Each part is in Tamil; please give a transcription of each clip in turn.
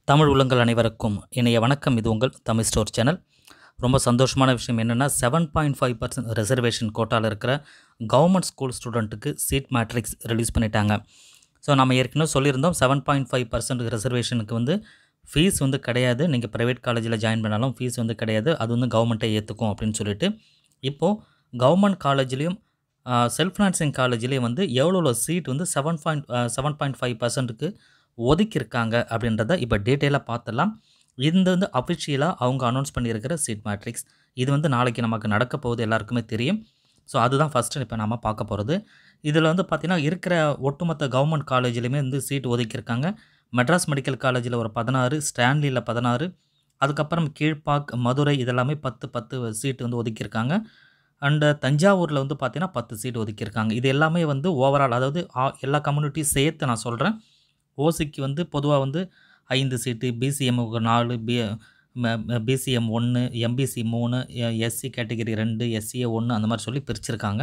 தமிழ் உள்ளங்கள் அனைவருக்கும் இணைய வணக்கம் இது உங்கள் தமிழ் ஸ்டோர் சேனல் ரொம்ப சந்தோஷமான விஷயம் என்னென்னா seven point five percent reservation கோட்டாவில் இருக்கிற கவர்மெண்ட் ஸ்கூல் ஸ்டூடெண்ட்டுக்கு சீட் மேட்ரிக்ஸ் ரிலீஸ் பண்ணிட்டாங்க ஸோ நம்ம ஏற்கனவே சொல்லியிருந்தோம் செவன் பாயிண்ட் ஃபைவ் பர்சன்ட் ரிசர்வேஷனுக்கு வந்து ஃபீஸ் வந்து கிடையாது நீங்கள் ப்ரைவேட் காலேஜில் ஜாயின் பண்ணாலும் ஃபீஸ் வந்து கிடையாது அது வந்து கவர்மெண்ட்டே ஏற்றுக்கும் அப்படின்னு சொல்லிட்டு இப்போது கவர்மெண்ட் காலேஜ்லேயும் செல்ஃப் ஃபினான்சிங் காலேஜ்லேயும் வந்து எவ்வளோ சீட் வந்து seven point seven point five பர்சன்ட்டுக்கு ஒதுக்கியிருக்காங்க அப்படின்றத இப்போ டீட்டெயிலாக பார்த்துடலாம் இது வந்து அஃபிஷியலாக அவங்க அனௌன்ஸ் பண்ணியிருக்கிற சீட் மேட்ரிக்ஸ் இது வந்து நாளைக்கு நமக்கு நடக்க போகுது எல்லாருக்குமே தெரியும் ஸோ அதுதான் ஃபஸ்ட்டு இப்போ நம்ம பார்க்க போகிறது இதில் வந்து பார்த்திங்கன்னா இருக்கிற ஒட்டுமொத்த கவர்மெண்ட் காலேஜ்லேயுமே வந்து சீட் ஒதுக்கியிருக்காங்க மெட்ராஸ் மெடிக்கல் காலேஜில் ஒரு பதினாறு ஸ்டான்லியில் பதினாறு அதுக்கப்புறம் கீழ்ப்பாக் மதுரை இதெல்லாமே பத்து பத்து சீட்டு வந்து ஒதுக்கியிருக்காங்க அண்டு தஞ்சாவூரில் வந்து பார்த்திங்கன்னா பத்து சீட் ஒதுக்கியிருக்காங்க இது எல்லாமே வந்து ஓவரால் அதாவது ஆ- எல்லா கம்யூனிட்டியும் சேர்த்து நான் சொல்கிறேன் ஓசிக்கு வந்து பொதுவாக வந்து ஐந்து சீட்டு பிசிஎம் நாலு பி பிசிஎம் ஒன்று எம்பிசி மூணு எஸ்சி கேட்டகரி ரெண்டு எஸ்சிஏ ஒன்று அந்த மாதிரி சொல்லி பிரிச்சிருக்காங்க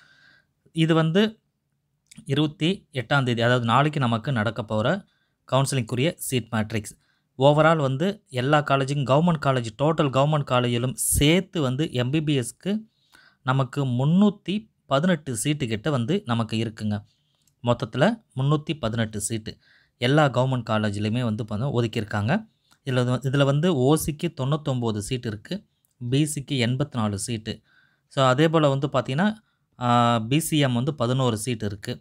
இது வந்து இருபத்தி எட்டாம் தேதி அதாவது நாளைக்கு நமக்கு நடக்க போகிற கவுன்சிலிங்குரிய சீட் மேட்ரிக்ஸ் ஓவரால் வந்து எல்லா காலேஜுக்கும் கவர்மெண்ட் காலேஜ் டோட்டல் கவர்மெண்ட் காலேஜிலும் சேர்த்து வந்து எம்பிபிஎஸ்க்கு நமக்கு முந்நூற்றி பதினெட்டு சீட்டு கிட்ட வந்து நமக்கு இருக்குங்க மொத்தத்தில் முந்நூற்றி பதினெட்டு சீட்டு எல்லா கவர்மெண்ட் காலேஜ்லேயுமே வந்து பார்த்தா ஒதுக்கியிருக்காங்க இதில் இதில் வந்து ஓசிக்கு தொண்ணூத்தொம்பது சீட் இருக்குது பிசிக்கு எண்பத்தி நாலு சீட்டு ஸோ அதே போல் வந்து பார்த்திங்கன்னா பிசிஎம் வந்து பதினோரு சீட் இருக்குது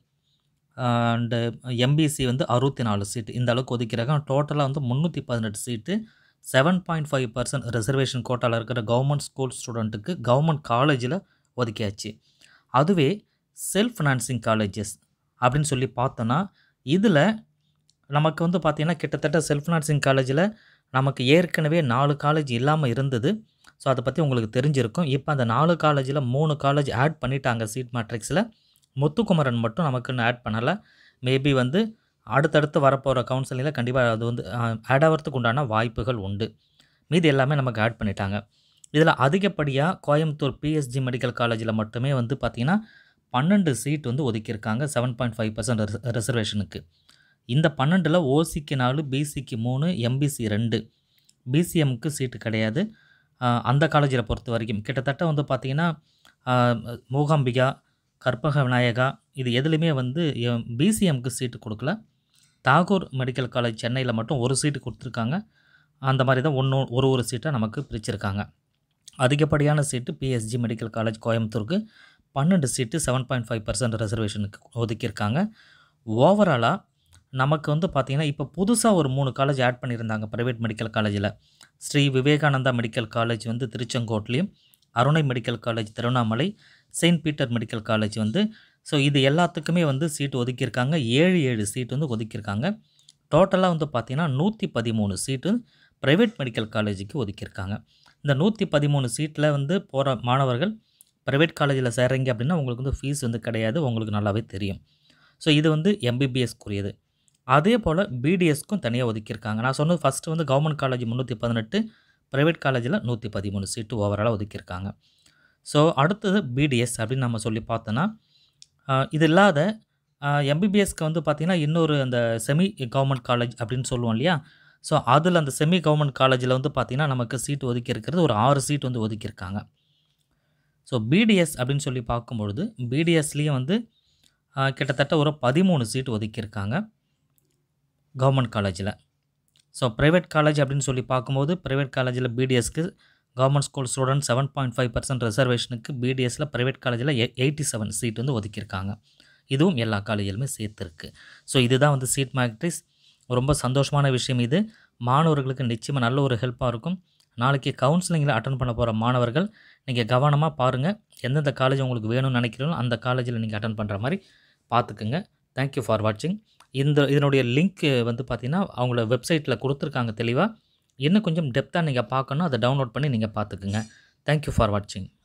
அண்டு எம்பிசி வந்து அறுபத்தி நாலு சீட்டு இந்த அளவுக்கு ஒதுக்கிறாங்க டோட்டலாக வந்து முந்நூற்றி பதினெட்டு seat seven point five percent reservation கோட்டாவில் இருக்கிற கவர்மெண்ட் ஸ்கூல் ஸ்டூடெண்ட்டுக்கு கவர்மெண்ட் காலேஜில் ஒதுக்கியாச்சு அதுவே செல்ஃப் ஃபினான்சிங் காலேஜஸ் அப்படின்னு சொல்லி பார்த்தோன்னா இதில் நமக்கு வந்து பார்த்திங்கன்னா கிட்டத்தட்ட செல்ஃப் ஃபினான்சிங் காலேஜில் நமக்கு ஏற்கனவே நாலு காலேஜ் இல்லாமல் இருந்தது ஸோ அதை பற்றி உங்களுக்கு தெரிஞ்சிருக்கும் இப்போ அந்த நாலு காலேஜில் மூணு காலேஜ் ஆட் பண்ணிட்டாங்க சீட் மேட்ரிக்ஸில் முத்துக்குமரன் மட்டும் நமக்குன்னு ஆட் பண்ணலை மேபி வந்து அடுத்தடுத்து வரப்போகிற கவுன்சிலிங்கில் கண்டிப்பாக அது வந்து ஆட் ஆகிறதுக்கு உண்டான வாய்ப்புகள் உண்டு மீதி எல்லாமே நமக்கு ஆட் பண்ணிட்டாங்க இதில் அதிகப்படியாக கோயம்புத்தூர் பிஎஸ்ஜி மெடிக்கல் காலேஜில் மட்டுமே வந்து பார்த்திங்கன்னா பன்னெண்டு சீட் வந்து ஒதுக்கியிருக்காங்க செவன் பாயிண்ட் ஃபைவ் பர்சன்ட் ரிசர்வேஷனுக்கு இந்த பன்னெண்டில் ஓசிக்கு நாலு பிசிக்கு மூணு எம்பிசி ரெண்டு பிசிஎம்க்கு சீட்டு கிடையாது ஆஹ் அந்த காலேஜில் பொறுத்த வரைக்கும் கிட்டத்தட்ட வந்து பார்த்திங்கன்னா ஆஹ் மூகாம்பிகா கற்பக விநாயகா இது எதுலேயுமே வந்து பிசிஎம்க்கு சீட்டு கொடுக்கல தாகூர் மெடிக்கல் காலேஜ் சென்னையில் மட்டும் ஒரு சீட்டு கொடுத்துருக்காங்க அந்த மாதிரி தான் ஒன்று ஒரு ஒரு சீட்டை நமக்கு பிரிச்சிருக்காங்க அதிகப்படியான சீட்டு பிஎஸ்ஜி மெடிக்கல் காலேஜ் கோயம்புத்தூருக்கு பன்னெண்டு seat seven point five percent ரிசர்வேஷனுக்கு ஒதுக்கியிருக்காங்க ஓவராலாக நமக்கு வந்து பார்த்திங்கன்னா இப்போ புதுசாக ஒரு மூணு காலேஜ் ஆட் பண்ணியிருந்தாங்க ப்ரைவேட் மெடிக்கல் காலேஜில் ஸ்ரீ விவேகானந்தா மெடிக்கல் காலேஜ் வந்து திருச்செங்கோட்லேயும் Arunai medical college Tiruvannamalai saint Peter medical college வந்து ஸோ இது எல்லாத்துக்குமே வந்து சீட் ஒதுக்கியிருக்காங்க ஏழு ஏழு சீட் வந்து ஒதுக்கியிருக்காங்க டோட்டலாக வந்து பார்த்திங்கன்னா நூற்றி பதிமூணு சீட்டு ப்ரைவேட் மெடிக்கல் காலேஜுக்கு ஒதுக்கியிருக்காங்க இந்த நூற்றி பதிமூணு சீட்டில் வந்து போகிற மாணவர்கள் ப்ரைவேட் காலேஜில் சேர்றீங்க அப்படின்னா உங்களுக்கு வந்து ஃபீஸ் வந்து கிடையாது உங்களுக்கு நல்லாவே தெரியும் ஸோ இது வந்து எம்பிபிஎஸ்க்குரியது அதே போல் பிடிஎஸ்க்கும் தனியாக ஒதுக்கியிருக்காங்க நான் சொன்னது ஃபஸ்ட்டு வந்து கவர்மெண்ட் காலேஜ் முந்நூற்றி பதினெட்டு ப்ரைவேட் காலேஜில் நூற்றி பதிமூணு சீட்டு ஓவராலாக ஒதுக்கியிருக்காங்க ஸோ அடுத்தது பிடிஎஸ் அப்படின்னு நம்ம சொல்லி பார்த்தோன்னா ஆஹ் இது இல்லாத எம்பிபிஎஸ்க்கு வந்து பார்த்திங்கன்னா இன்னொரு அந்த செமி கவர்மெண்ட் காலேஜ் அப்படின்னு சொல்லுவோம் இல்லையா ஸோ அதில் அந்த செமி கவர்மெண்ட் காலேஜில் வந்து பார்த்திங்கன்னா நமக்கு சீட் ஒதுக்கி இருக்கிறது ஒரு ஆறு சீட் வந்து ஒதுக்கியிருக்காங்க ஸோ பிடிஎஸ் அப்படின்னு சொல்லி பார்க்கும்பொழுது பிடிஎஸ்லேயும் வந்து ஆஹ் கிட்டத்தட்ட ஒரு பதிமூணு சீட் ஒதுக்கியிருக்காங்க கவர்மெண்ட் காலேஜில் ஸோ ப்ரைவேட் காலேஜ் அப்படின்னு சொல்லி பார்க்கும்போது ப்ரைவேட் காலேஜில் பிடிஎஸ்க்கு government school student seven point five percent ரிசர்வேஷனுக்கு பிடிஎஸில் ப்ரைவேட் காலேஜில் எயிட்டி செவன் சீட் வந்து ஒதுக்கியிருக்காங்க இதுவும் எல்லா காலேஜிலுமே சேர்த்துருக்கு ஸோ இதுதான் வந்து சீட் மேட்ரிக்ஸ் ரொம்ப சந்தோஷமான விஷயம் இது மாணவர்களுக்கு நிச்சயமாக நல்ல ஒரு ஹெல்ப்பாக இருக்கும் நாளைக்கு கவுன்சிலிங்கில் அட்டன் பண்ண போகிற மாணவர்கள் நீங்கள் கவனமாக பாருங்கள் எந்தெந்த காலேஜ் உங்களுக்கு வேணும்னு நினைக்கிறீங்களோ அந்த காலேஜில் நீங்கள் அட்டன் பண்ணுற மாதிரி பார்த்துக்குங்க தேங்க்யூ ஃபார் வாட்சிங் இந்த இதனுடைய லிங்க் வந்து பார்த்தீங்கன்னா அவங்கள வெப்சைட்டில் கொடுத்துருக்காங்க தெளிவாக இன்னும் கொஞ்சம் டெப்த்தாக நீங்கள் பார்க்கணும் அதை டவுன்லோட் பண்ணி நீங்கள் பார்த்துக்குங்க தேங்க்யூ ஃபார் வாட்சிங்